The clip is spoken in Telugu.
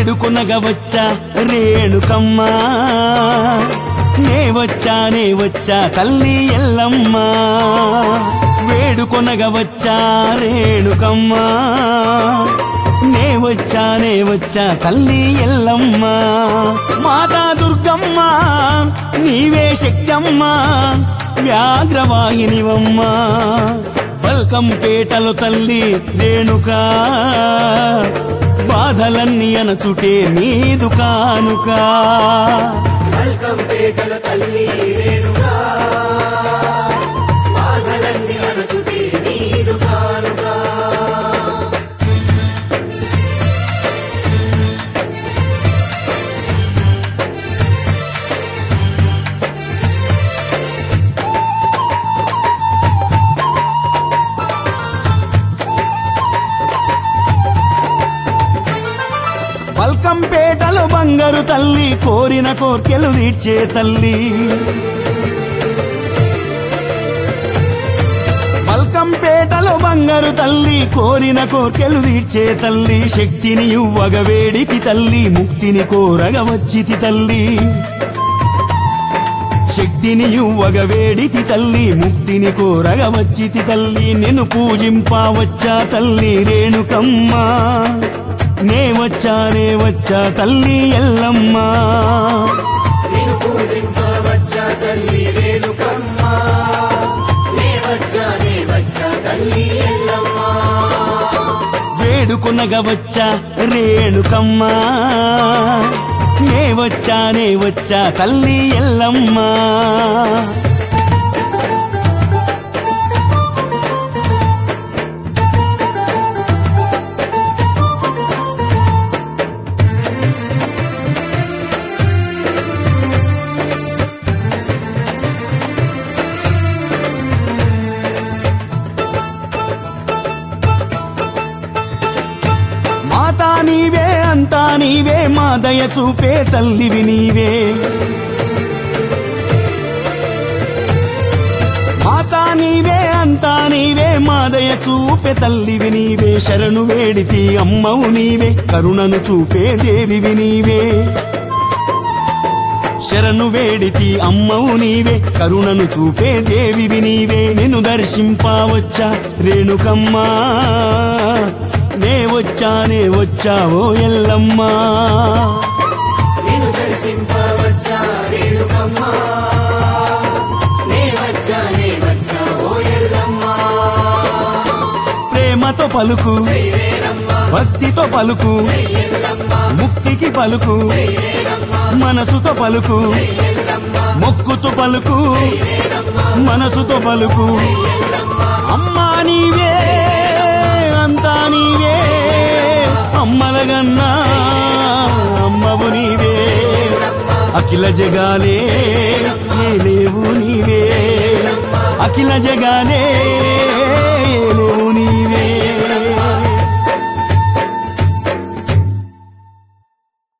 వేడుకొనగా వచ్చా రేణుకమ్మా నే వచ్చా నే వచ్చా తల్లి ఎల్లమ్మా వేడుకొనగా వచ్చా రేణుకమ్మా నే వచ్చా నే వచ్చా తల్లి ఎల్లమ్మ మాతా దుర్గమ్మ నీవే శక్తమ్మ వ్యాఘ్రవాహినివమ్మ పల్కం పేటలు తల్లి రేణుకా బాధలన్నీ అనచుటే నీదు కానుకా మల్కం పేటల తల్లి రేణుగా బాధలన్నీ అణచుతే నీదు కానుగా పల్కం పేటలు బంగారు తల్లి కోరిన కోర్కెలు తీర్చే తల్లి పల్కం పేటలు బంగారు తల్లి కోరిన కోర్కెలు తీర్చే తల్లి శక్తిని ఇవ్వగ వేడికి తల్లి ముక్తిని కోరగ వచ్చితి తల్లి శక్తిని ఇవ్వగ వేడితి తల్లి ముక్తిని కోరగ వచ్చితి తల్లి నిన్ను పూజింపవచ్చా తల్లి రేణుకమ్మా నే వచ్చా నే వచ్చా తల్లి ఎల్లమ్మా నేను పూజింపవచ్చా తల్లి రేణుకమ్మ నే వచ్చా నే వచ్చా తల్లి ఎల్లమ్మ వేడుకొనగ వచ్చా రేణుకమ్మా నే వచ్చా నే వచ్చా తల్లి ఎల్లమ్మా మాతా నీవే అంతా నీవే మా దయ చూపే తల్లివి నీవే మాతా నీవే అంతా నీవే మా దయ చూపే తల్లివి నీవే శరణు వేడితి అమ్మవు నీవే కరుణను చూపే దేవివి నీవే శరణు వేడితి అమ్మవు నీవే కరుణను చూపే దేవివి నీవే నిన్ను దర్శింపవచ్చా రేణుకమ్మా నే వచ్చా నే వచ్చావో ఎల్లమ్మా నేను దర్శింపవచ్చా రేణుకమ్మ నే వచ్చా నే వచ్చా ఓ ఎల్లమ్మ ప్రేమతో పలుకు భక్తితో పలుకు ముక్తికి పలుకు మనసుతో పలుకు మొక్కుతో పలుకు మనసుతో పలుకు అమ్మా నీవే అంతా నీవే అమ్మలగన్నా అమ్మవు నీవే అఖిల జగాలే లేవు నీవే అఖిల జగాలే